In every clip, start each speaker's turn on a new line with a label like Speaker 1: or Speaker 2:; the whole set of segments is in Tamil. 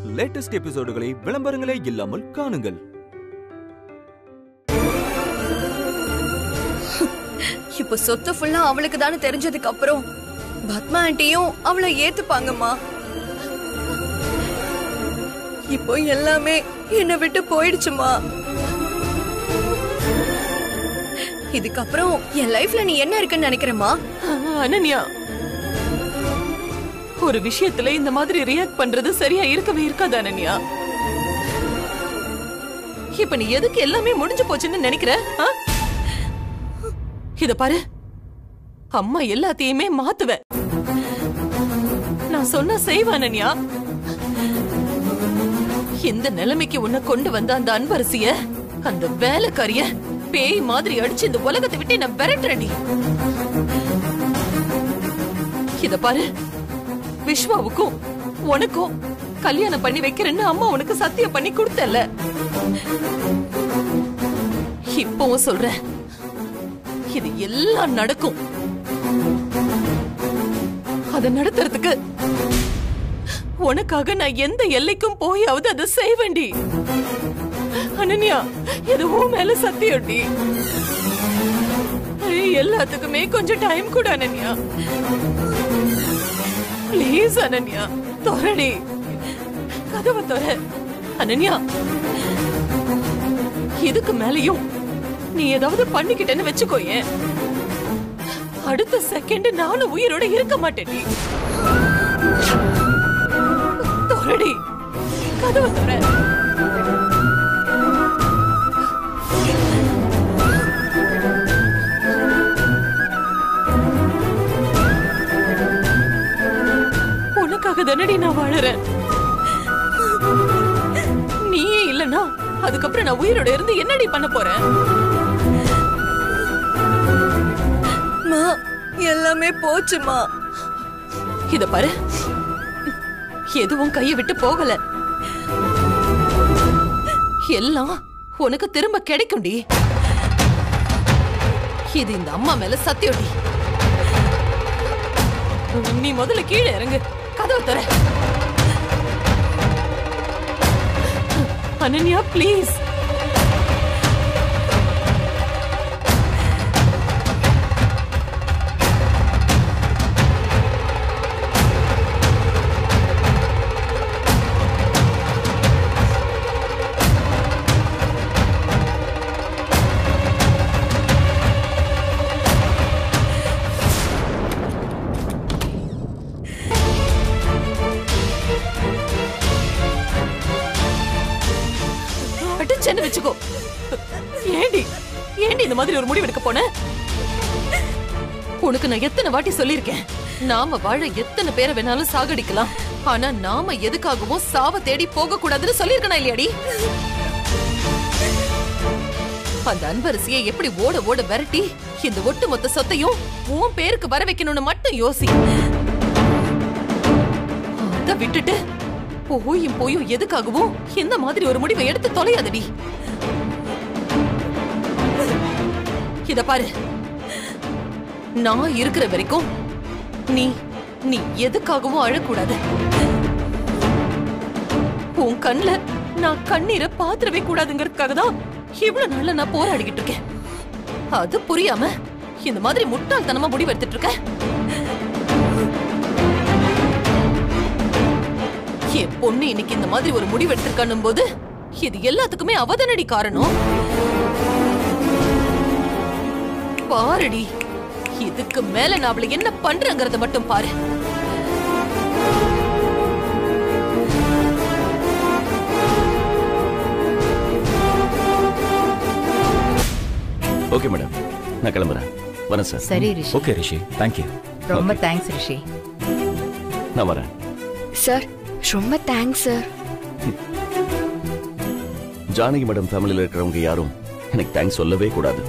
Speaker 1: லேட்டஸ்ட் எபிசோடுகளை விளம்பரங்களே இல்லாமல் காணுங்கள்
Speaker 2: இப்ப சொத்து ஃபுல்லா அவளுக்கு தானே தெரிஞ்சதுக்கு அப்புறம் பத்மா ஆண்டியும் அவளை ஏத்துப்பாங்கம்மா இப்போ எல்லாமே என்னை விட்டு போயிடுச்சுமா இதுக்கப்புறம் என் லைஃப்ல நீ என்ன இருக்குன்னு நினைக்கிறேம்மா
Speaker 3: அனன்யா ஒரு விஷயத்துல இந்த மாதிரி ரியாக்ட் பண்றது சரியா இருக்கவே இருக்காது அனன்யா இப்ப நீ எதுக்கு எல்லாமே முடிஞ்சு போச்சுன்னு நினைக்கிற ஆ? இத பாரு அம்மா எல்லாத்தையுமே மாத்துவ நான் சொன்னா செய்வ அனன்யா இந்த நிலைமைக்கு உன்னை கொண்டு வந்த அந்த அன்பரசிய அந்த வேலைக்காரிய பேய் மாதிரி அடிச்சு இந்த உலகத்தை விட்டு நான் விரட்டுறேன்டி இத பாரு விஸ்வாவுக்கும் உனக்கும் கல்யாணம் பண்ணி வைக்கிறேன்னு அம்மா உனக்கு சத்தியம் பண்ணி கொடுத்தல இப்பவும் சொல்றேன் இது எல்லாம் நடக்கும் அத நடத்துறதுக்கு உனக்காக நான் எந்த எல்லைக்கும் போயாவது அதை செய்வேண்டி அனன்யா இது உன் மேல சத்தியம்டி ஏய், எல்லாத்துக்குமே கொஞ்சம் டைம் கூட அனன்யா ப்ளீஸ் அனன்யா தொரடி கதவை தொற அனன்யா இதுக்கு மேலயும் நீ ஏதாவது பண்ணிக்கிட்டேன்னு வச்சுக்கோயேன் அடுத்த செகண்ட் நானும் உயிரோட இருக்க மாட்டேன்டி தொரடி கதவை தொற உனக்காக தானடி நான் வாழறேன் நீயே இல்லனா அதுக்கப்புறம் நான் உயிரோட இருந்து என்னடி பண்ண போறேன்
Speaker 2: மா எல்லாமே போச்சுமா
Speaker 3: இத பாரு எதுவும் கைய விட்டு போகல எல்லாம் உனக்கு திரும்ப கிடைக்கும்டி இது இந்த அம்மா மேல சத்தியம்டி நீ முதல்ல கீழே இறங்கு கதவை தர அனன்யா ப்ளீஸ் அடிச்சேன்னு வச்சுக்கோ ஏண்டி ஏண்டி இந்த மாதிரி ஒரு முடிவு எடுக்க போன உனக்கு நான் எத்தனை வாட்டி சொல்லியிருக்கேன் நாம வாழ எத்தனை பேரை வேணாலும் சாகடிக்கலாம் ஆனா நாம எதுக்காகவும் சாவ தேடி போக கூடாதுன்னு சொல்லியிருக்கனா இல்லையாடி அந்த அன்பரசியை எப்படி ஓட ஓட விரட்டி இந்த ஒட்டுமொத்த சொத்தையும் உன் பேருக்கு வர வைக்கணும்னு மட்டும் யோசி அத விட்டுட்டு போயும் போயும் எதுக்காகவும் இந்த மாதிரி ஒரு முடிவை எடுத்து தொலையாதடி இத பாரு நான் இருக்கிற வரைக்கும் நீ நீ எதுக்காகவும் அழக்கூடாது உன் கண்ணுல நான் கண்ணீரை பாத்திரவே கூடாதுங்கிறதுக்காக தான் இவ்வளவு நாள்ல நான் போராடிக்கிட்டு இருக்கேன் அது புரியாம இந்த மாதிரி முட்டாள்தனமா முடிவு எடுத்துட்டு இருக்க என் பொண்ணு இன்னைக்கு இந்த மாதிரி ஒரு முடிவு எடுத்திருக்கானும் போது இது எல்லாத்துக்குமே அவதனடி காரணம் பாருடி இதுக்கு மேல நான் அவளை என்ன பண்றேங்கறத மட்டும் பாரு
Speaker 4: ஓகே மேடம் நான் கிளம்புறேன் வரேன் சார்
Speaker 5: சரி ரிஷி
Speaker 1: ஓகே ரிஷி தேங்க்யூ
Speaker 5: ரொம்ப தேங்க்ஸ் ரிஷி
Speaker 4: நான் வரேன்
Speaker 6: சார் ரொம்ப தேங்க்ஸ் சார்
Speaker 4: ஜானகி மேடம் ஃபேமிலியில் இருக்கிறவங்க யாரும் எனக்கு தேங்க்ஸ் சொல்லவே கூடாது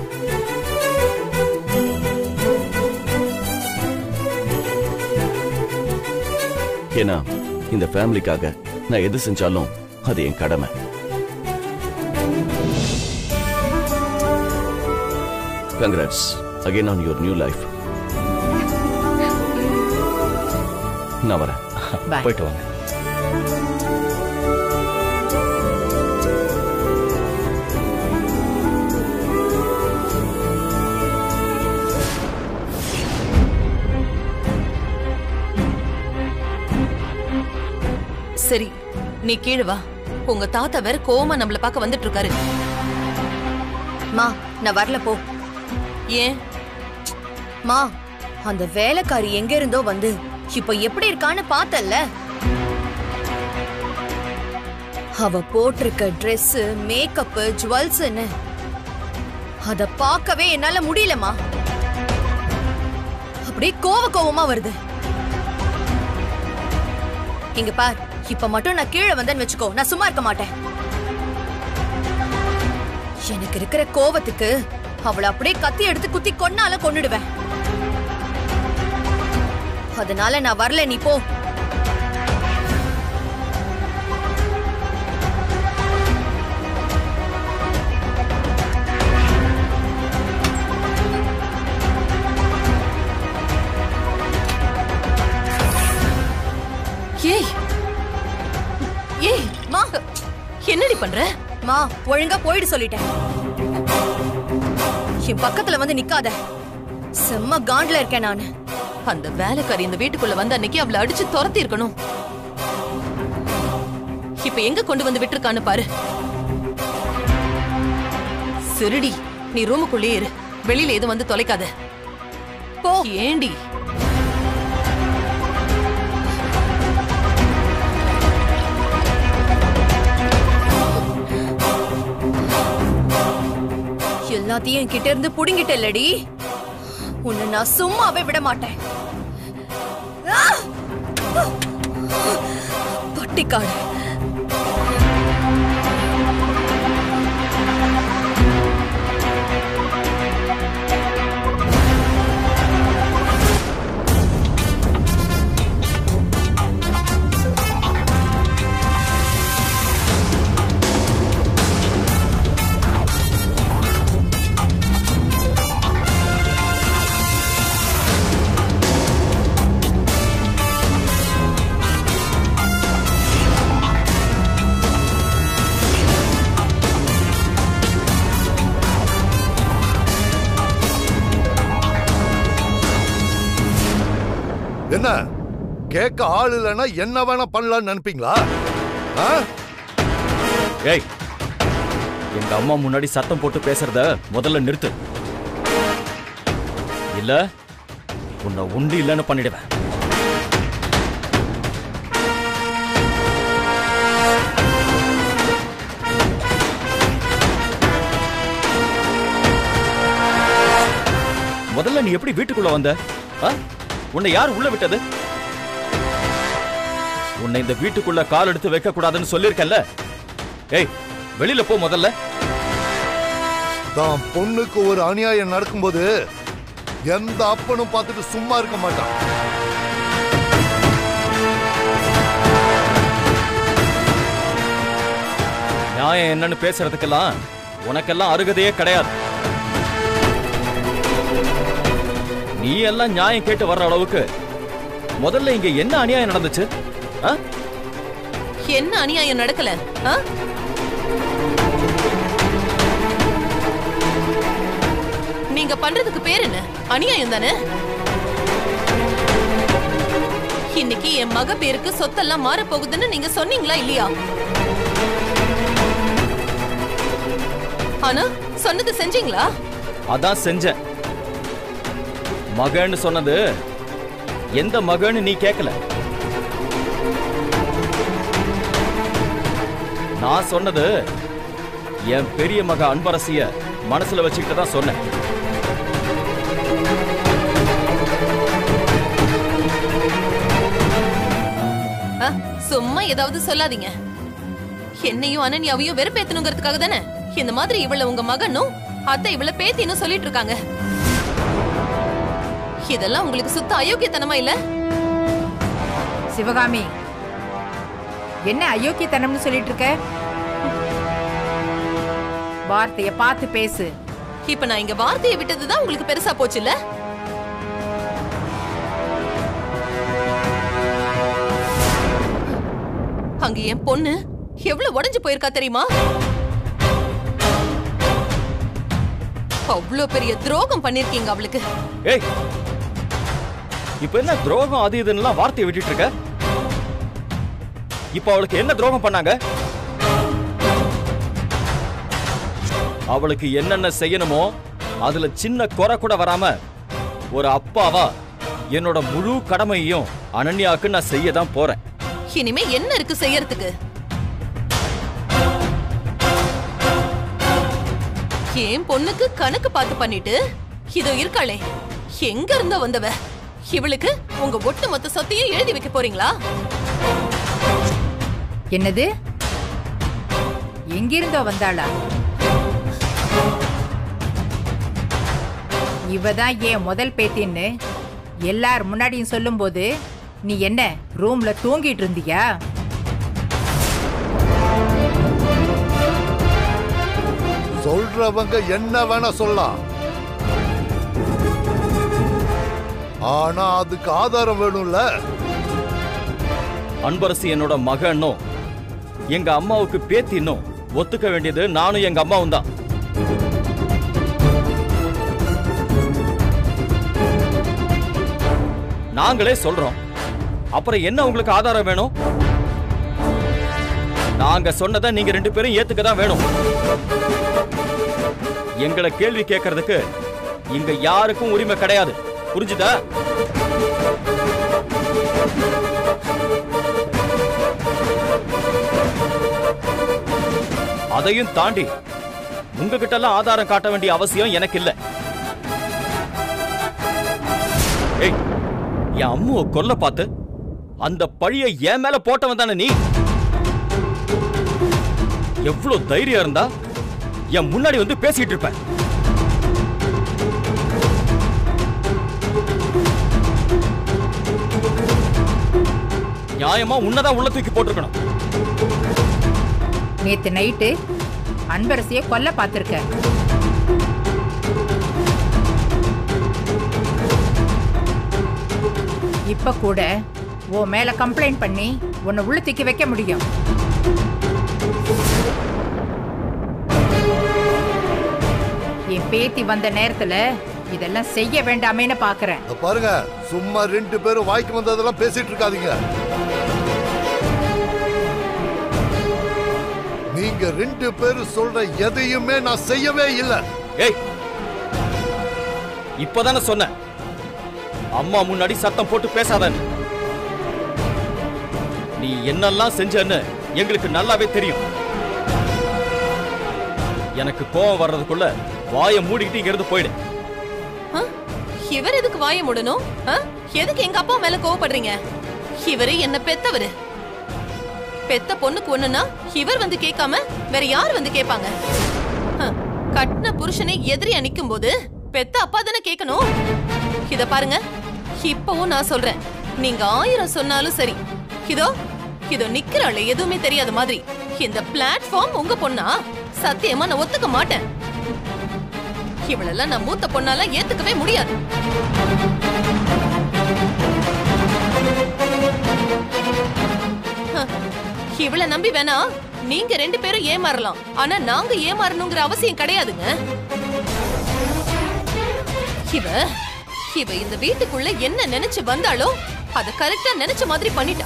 Speaker 4: ஏன்னா இந்த ஃபேமிலிக்காக நான் எது செஞ்சாலும் அது என் கடமை congrats again on your new life நான் வரேன்
Speaker 5: பாய்
Speaker 1: போயிட்டு வாங்க
Speaker 3: சரி நீ கீழே வா உங்க தாத்தா வேற கோவமா நம்மள பார்க்க வந்துட்டு இருக்காரு
Speaker 2: மா நான் வரல போ
Speaker 3: ஏன்
Speaker 2: மா அந்த வேலைக்காரி எங்க இருந்தோ வந்து இப்ப எப்படி இருக்கான்னு பார்த்தல்ல அவ போட்டிருக்க Dress மேக்கப் ஜுவல்ஸ்னு அத பார்க்கவே என்னால முடியலமா அப்படியே கோவ கோவமா வருது இங்க பார் இப்ப மட்டும் நான் கீழே வந்தேன்னு வச்சுக்கோ நான் சும்மா இருக்க மாட்டேன் எனக்கு இருக்கிற கோவத்துக்கு அவளை அப்படியே கத்தி எடுத்து குத்தி கொன்னால கொன்னுடுவேன் அதனால நான் வரல நீ போ
Speaker 3: ஏய் ஏய்
Speaker 2: மா
Speaker 3: என்னடி பண்ற
Speaker 2: மா ஒழுங்கா போயிடு சொல்லிட்டேன் என் பக்கத்துல வந்து நிக்காத செம்ம காண்ட்ல இருக்கேன் நானு
Speaker 3: அந்த வேலைக்காரி இந்த வீட்டுக்குள்ள வந்த அன்னைக்கு அவளை அடிச்சு துரத்தி இருக்கணும் இப்ப எங்க கொண்டு வந்து விட்டுருக்கான்னு பாரு சரிடி நீ ரூமுக்குள்ளே இரு வெளியில எதுவும் வந்து தொலைக்காத
Speaker 2: போ
Speaker 3: ஏண்டி
Speaker 2: எல்லாத்தையும் என்கிட்ட இருந்து புடுங்கிட்ட இல்லடி உன்னை நான் சும்மாவே விட மாட்டேன் ஆ! பட்டிக்காடு
Speaker 5: என்ன கேட்க ஆள் இல்லைன்னா என்ன வேணா பண்ணலாம்னு நினைப்பீங்களா ஆ?
Speaker 4: ஏய் எங்க அம்மா முன்னாடி சத்தம் போட்டு பேசுறத முதல்ல நிறுத்து இல்ல உன்னை உண்டு இல்லைன்னு பண்ணிடுவேன் முதல்ல நீ எப்படி வீட்டுக்குள்ள வந்த ஆ? உன்னை யார் உள்ள விட்டது உன்னை இந்த வீட்டுக்குள்ள கால் எடுத்து வைக்க கூடாதுன்னு சொல்லிருக்கல ஏய் வெளியில போ முதல்ல
Speaker 5: தான் பொண்ணுக்கு ஒரு அநியாயம் நடக்கும்போது எந்த அப்பனும் பார்த்துட்டு சும்மா இருக்க மாட்டான்
Speaker 4: நியாயம் என்னன்னு பேசுறதுக்கெல்லாம் உனக்கெல்லாம் அருகதையே கிடையாது நீ எல்லாம் நியாயம் கேட்டு வர்ற அளவுக்கு முதல்ல இங்க என்ன அநியாயம் நடந்துச்சு ஆ?
Speaker 3: என்ன அநியாயம் நடக்கல ஆ? நீங்க பண்றதுக்கு பேர் என்ன அநியாயம் தானே இன்னைக்கு என் மக பேருக்கு சொத்தெல்லாம் மாற போகுதுன்னு நீங்க சொன்னீங்களா இல்லையா ஆனா சொன்னது செஞ்சீங்களா
Speaker 4: அதான் செஞ்சேன் மகன்னு சொன்னது எந்த மகன்னு நீ கேட்கல நான் சொன்னது என் பெரிய மக அன்பரசிய மனசுல வச்சுக்கிட்டு தான் சொன்னேன்
Speaker 3: ஆ, சும்மா ஏதாவது சொல்லாதீங்க என்னையும் அனன்யாவையும் வெறுப்பேத்தணுங்கிறதுக்காக தானே இந்த மாதிரி இவள உங்க மகனும் அத்தை இவள பேத்தின்னு சொல்லிட்டு இருக்காங்க இதெல்லாம் உங்களுக்கு சுத்த அயோக்கியத்தனமா இல்ல
Speaker 7: சிவகாமி என்ன அயோக்கியத்தனம்னு சொல்லிட்டு இருக்க வார்த்தைய பார்த்து பேசு
Speaker 3: இப்ப நான் இங்க வார்த்தையை விட்டதுதான் உங்களுக்கு பெருசா போச்சுல்ல அங்க என் பொண்ணு எவ்வளவு உடைஞ்சு போயிருக்கா தெரியுமா அவ்வளவு பெரிய துரோகம் பண்ணிருக்கீங்க அவளுக்கு
Speaker 4: ஏய் இப்ப என்ன துரோகம் அது இதுன்னுலாம் வார்த்தையை விட்டுட்டு இருக்க இப்ப அவளுக்கு என்ன துரோகம் பண்ணாங்க அவளுக்கு என்னென்ன செய்யணுமோ அதுல சின்ன குறை கூட வராம ஒரு அப்பாவா என்னோட முழு கடமையையும் அனன்யாவுக்கு நான் செய்ய தான் போறேன்
Speaker 3: இனிமே என்ன இருக்கு செய்யறதுக்கு என் பொண்ணுக்கு கணக்கு பார்த்து பண்ணிட்டு இதோ இருக்காளே எங்க இருந்த வந்தவ இவளுக்கு உங்க ஒட்டு மொத்த சொத்தையும் எழுதி வைக்க போறீங்களா
Speaker 7: என்னது எங்கிருந்தோ வந்தாளா இவதான் ஏன் முதல் பேத்தின்னு எல்லார் முன்னாடியும் சொல்லும்போது நீ என்ன ரூம்ல தூங்கிட்டு இருந்தியா
Speaker 5: சொல்றவங்க என்ன வேணா சொல்லலாம் ஆனா அதுக்கு ஆதாரம் வேணும்ல
Speaker 4: அன்பரசி என்னோட மகனும் எங்க அம்மாவுக்கு பேத்தின்னும் ஒத்துக்க வேண்டியது நானும் எங்க அம்மாவும் தான் நாங்களே சொல்றோம் அப்புறம் என்ன உங்களுக்கு ஆதாரம் வேணும் நாங்க சொன்னதை நீங்க ரெண்டு பேரும் ஏத்துக்க தான் வேணும் எங்களை கேள்வி கேட்கறதுக்கு இங்க யாருக்கும் உரிமை கிடையாது புரிஞ்சுதா அதையும் தாண்டி உங்ககிட்ட எல்லாம் ஆதாரம் காட்ட வேண்டிய அவசியம் எனக்கு இல்ல ஏய் என் அம்முவை கொல்ல பார்த்து அந்த பழிய என் மேல போட்டவன் தானே நீ எவ்வளவு தைரியம் இருந்தா என் முன்னாடி வந்து பேசிட்டு இருப்ப நியாயமா உன்னதான் உள்ள தூக்கி போட்டிருக்கணும்
Speaker 7: நேத்து நைட்டு அன்பரசிய கொல்ல பார்த்திருக்க இப்ப கூட உன் மேல கம்ப்ளைண்ட் பண்ணி உன்னை உள்ள தூக்கி வைக்க முடியும் என் பேத்தி வந்த நேரத்துல இதெல்லாம் செய்ய வேண்டாமேன்னு பாக்குறேன்
Speaker 5: இத பாருங்க சும்மா ரெண்டு பேரும் வாய்க்கு வந்ததெல்லாம் பேசிட்டு இருக்காதீங்க நீங்க ரெண்டு பேரும் சொல்ற எதையுமே நான் செய்யவே இல்லை
Speaker 4: ஏய் இப்பதானே சொன்னேன் அம்மா முன்னாடி சத்தம் போட்டு பேசாதன்னு நீ என்னெல்லாம் செஞ்சன்னு எங்களுக்கு நல்லாவே தெரியும் எனக்கு கோவம் வர்றதுக்குள்ள வாயை மூடிக்கிட்டு இங்க இருந்து போயிடு
Speaker 3: ஆ? இவர் எதுக்கு வாய முடணும் ஆ? எதுக்கு எங்க அப்பா மேல கோவப்படுறீங்க இவரு என்ன பெத்தவரு பெத்த பொண்ணுக்கு ஒண்ணுனா இவர் வந்து கேட்காம வேற யார் வந்து கேட்பாங்க ஆ, கட்டின புருஷனை எதிரியா நிக்கும் போது பெத்த அப்பா தானே கேட்கணும் இத பாருங்க இப்பவும் நான் சொல்றேன் நீங்க ஆயிரம் சொன்னாலும் சரி இதோ இதோ நிக்கிறாளே எதுவுமே தெரியாத மாதிரி இந்த பிளாட்ஃபார்ம் உங்க பொண்ணா சத்தியமா நான் ஒத்துக்க மாட்டேன் இவளெல்லாம் நான் மூத்த பொண்ணால ஏத்துக்கவே முடியாது ஹ, இவள நம்பி வேணா நீங்க ரெண்டு பேரும் ஏமாறலாம் ஆனா நாங்க ஏமாறணுங்கிற அவசியம் கிடையாதுங்க இவ இவ இந்த வீட்டுக்குள்ள என்ன நினைச்சு வந்தாளோ அத கரெக்டா நினைச்ச மாதிரி பண்ணிட்டா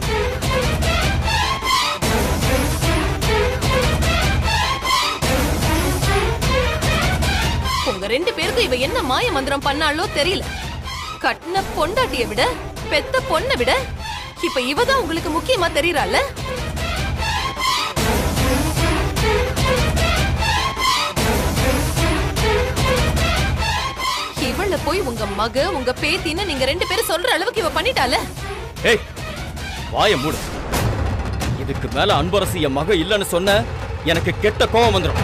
Speaker 3: உங்க ரெண்டு பேருக்கும் இவ என்ன மாய மந்திரம் பண்ணாலோ தெரியல கட்டின பொண்டாட்டிய விட பெத்த பொண்ணை விட இப்ப இவ தான் உங்களுக்கு முக்கியமா தெரியறால இவள போய் உங்க மக உங்க பேத்தின்னு நீங்க ரெண்டு பேரும் சொல்ற அளவுக்கு இவ பண்ணிட்டால
Speaker 4: ஏய் வாயை மூடு இதுக்கு மேல அன்பரசி என் மக இல்லைன்னு சொன்ன எனக்கு கெட்ட கோவம் வந்துடும்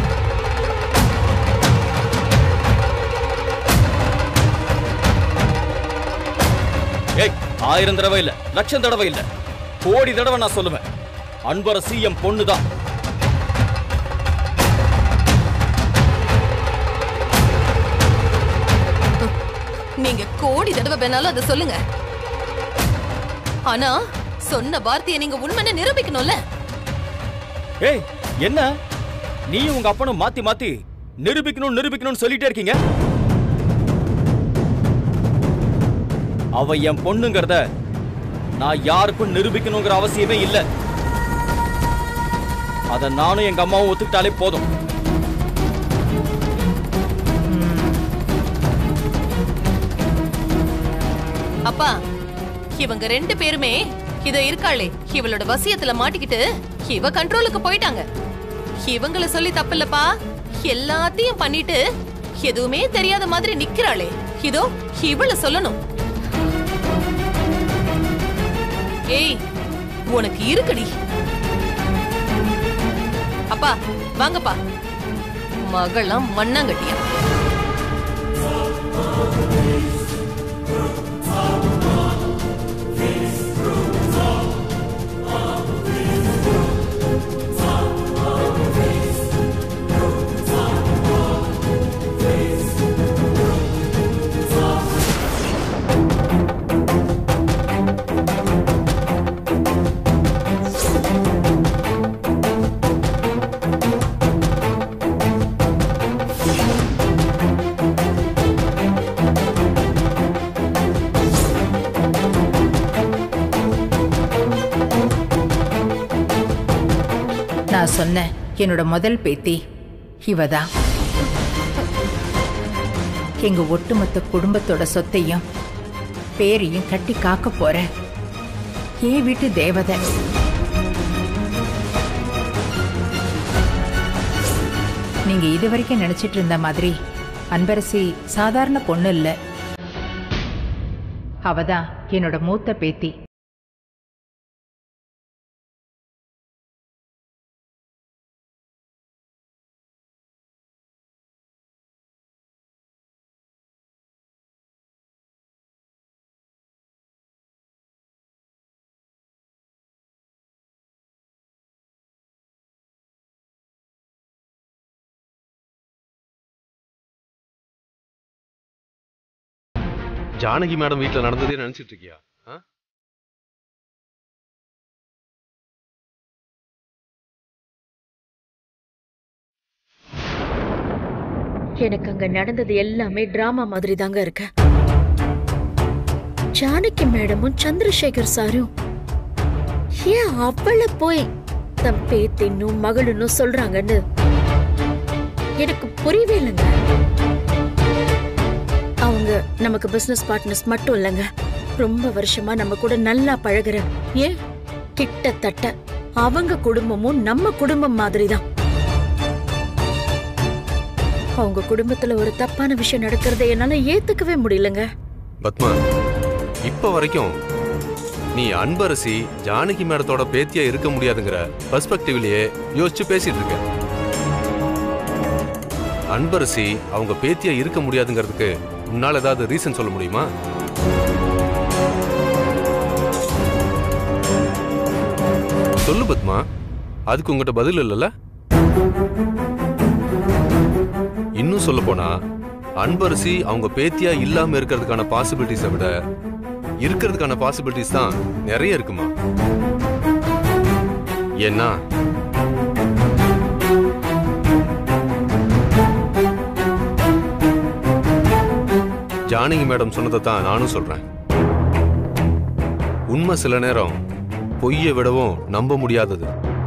Speaker 4: ஏய் ஆயிரம் தடவை இல்ல லட்சம் தடவை இல்ல கோடி தடவை நான் சொல்லுவேன் அன்பரசி என் பொண்ணுதான்
Speaker 3: நீங்க கோடி தடவை வேணாலும் அதை சொல்லுங்க ஆனா சொன்ன வார்த்தையை நீங்க உண்மைன்னு நிரூபிக்கணும்ல
Speaker 4: ஏய் என்ன நீ உங்க அப்பனும் மாத்தி மாத்தி நிரூபிக்கணும் நிரூபிக்கணும்னு சொல்லிட்டே இருக்கீங்க அவ என் பொண்ணுங்கிறத நான் யாருக்கும் நிரூபிக்கணுங்கிற அவசியமே இல்ல அதை நானும் எங்க அம்மாவும் ஒத்துக்கிட்டாலே போதும்
Speaker 3: அப்பா இவங்க ரெண்டு பேருமே இத இருக்காளே இவளோட வசியத்துல மாட்டிக்கிட்டு இவ கண்ட்ரோலுக்கு போயிட்டாங்க இவங்கள சொல்லி தப்பில்லப்பா எல்லாத்தையும் பண்ணிட்டு எதுவுமே தெரியாத மாதிரி நிக்கிறாளே இதோ இவள சொல்லணும் ஏய் உனக்கு இருக்குடி அப்பா வாங்கப்பா மகளம் மண்ணாங்கட்டியா
Speaker 7: நான் சொன்னேன் என்னோட முதல் பேத்தி இவதான் எங்க ஒட்டுமொத்த குடும்பத்தோட சொத்தையும் பேரையும் கட்டி காக்க போற என் வீட்டு தேவதை நீங்க இது வரைக்கும் நினைச்சிட்டு இருந்த மாதிரி அன்பரசி சாதாரண பொண்ணு இல்ல அவதான் என்னோட மூத்த பேத்தி
Speaker 8: ஜானகி மேடம் வீட்ல நடந்ததே நினைச்சிட்டு இருக்கியா ஆ?
Speaker 9: எனக்கு அங்க நடந்தது எல்லாமே டிராமா மாதிரி தாங்க இருக்கு ஜானகி மேடமும் சந்திரசேகர் சாரும் ஏன் அவள போய் தம் பேத்தின்னும் மகளுன்னும் சொல்றாங்கன்னு எனக்கு புரியவே இல்லைங்க அவங்க நமக்கு பிசினஸ் பார்ட்னர்ஸ் மட்டும் இல்லைங்க ரொம்ப வருஷமா நம்ம கூட நல்லா பழகுற ஏன் கிட்டத்தட்ட அவங்க குடும்பமும் நம்ம குடும்பம் மாதிரி தான் அவங்க குடும்பத்துல ஒரு தப்பான விஷயம் நடக்கிறத என்னால ஏத்துக்கவே முடியலங்க
Speaker 8: பத்மா இப்ப வரைக்கும் நீ அன்பரசி ஜானகி மேடத்தோட பேத்தியா இருக்க முடியாதுங்கிற பெர்ஸ்பெக்டிவ்லயே யோசிச்சு பேசிட்டு இருக்க அன்பரசி அவங்க பேத்தியா இருக்க முடியாதுங்கிறதுக்கு உன்னால ஏதாவது ரீசன் சொல்ல முடியுமா சொல்லு பத்மா அதுக்கு உங்ககிட்ட பதில் இல்லைல்ல இன்னும் சொல்ல போனா அன்பரசி அவங்க பேத்தியா இல்லாம இருக்கிறதுக்கான பாசிபிலிட்டிஸை விட இருக்கிறதுக்கான பாசிபிலிட்டிஸ் தான் நிறைய இருக்குமா ஏன்னா ஜானகி மேடம் சொன்னதை தான் நானும் சொல்றேன் உண்மை சில நேரம் பொய்யை விடவும் நம்ப முடியாதது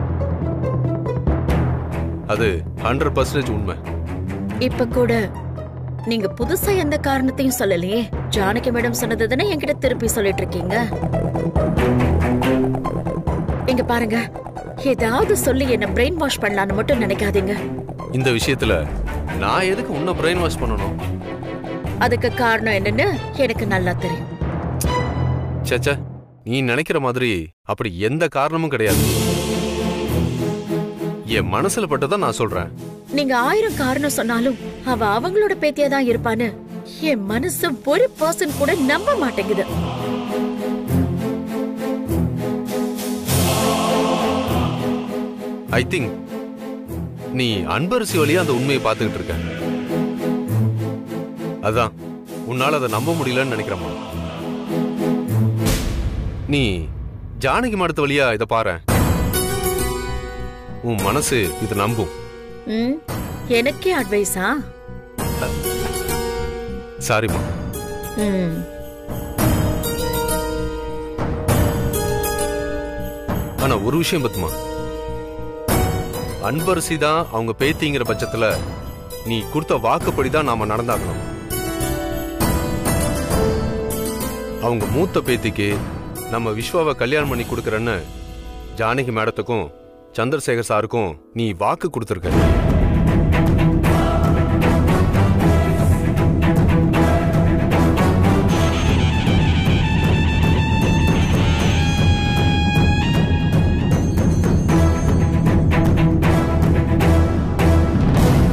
Speaker 8: அது ஹண்ட்ரட் பர்சன்டேஜ் உண்மை
Speaker 9: இப்ப கூட நீங்க புதுசா எந்த காரணத்தையும் சொல்லலையே ஜானகி மேடம் சொன்னது தானே என்கிட்ட திருப்பி சொல்லிட்டு இருக்கீங்க இங்க பாருங்க ஏதாவது சொல்லி என்ன பிரெயின் வாஷ் பண்ணலாம்னு மட்டும் நினைக்காதீங்க
Speaker 8: இந்த விஷயத்துல நான் எதுக்கு உன்னை பிரெயின் வாஷ் பண்ணணும்
Speaker 9: அதுக்கு காரணம் என்னன்னு எனக்கு நல்லா தெரியும்
Speaker 8: சேச்சே நீ நினைக்கிற மாதிரி அப்படி எந்த காரணமும் கிடையாது என் மனசுல பட்டதை நான் சொல்றேன்
Speaker 9: நீங்க ஆயிரம் காரணம் சொன்னாலும் அவ அவங்களோட பேத்தியா தான் இருப்பான்னு என் மனசு ஒரு பர்சன் கூட நம்ப மாட்டேங்குது
Speaker 8: ஐ திங்க் நீ அன்பரசி வழியா அந்த உண்மையை பார்த்துக்கிட்டு இருக்க அதான் உன்னால அதை நம்ப முடியலன்னு நினைக்கிறேம்மா நீ ஜானகி மடத்து வழியா இதை பாரு உன் மனசு இது நம்பும்
Speaker 9: ம், எனக்கே அட்வைஸா
Speaker 8: சாரிம்மா
Speaker 9: ம்
Speaker 8: ஆனா ஒரு விஷயம் பத்துமா அன்பரசி தான் அவங்க பேத்திங்கிற பட்சத்துல நீ கொடுத்த வாக்குப்படி தான் நாம நடந்தாகணும் அவங்க மூத்த பேத்திக்கு நம்ம விஸ்வாவை கல்யாணம் பண்ணி கொடுக்கறன்னு ஜானகி மேடத்துக்கும் சந்திரசேகர் சாருக்கும் நீ வாக்கு கொடுத்துருக்க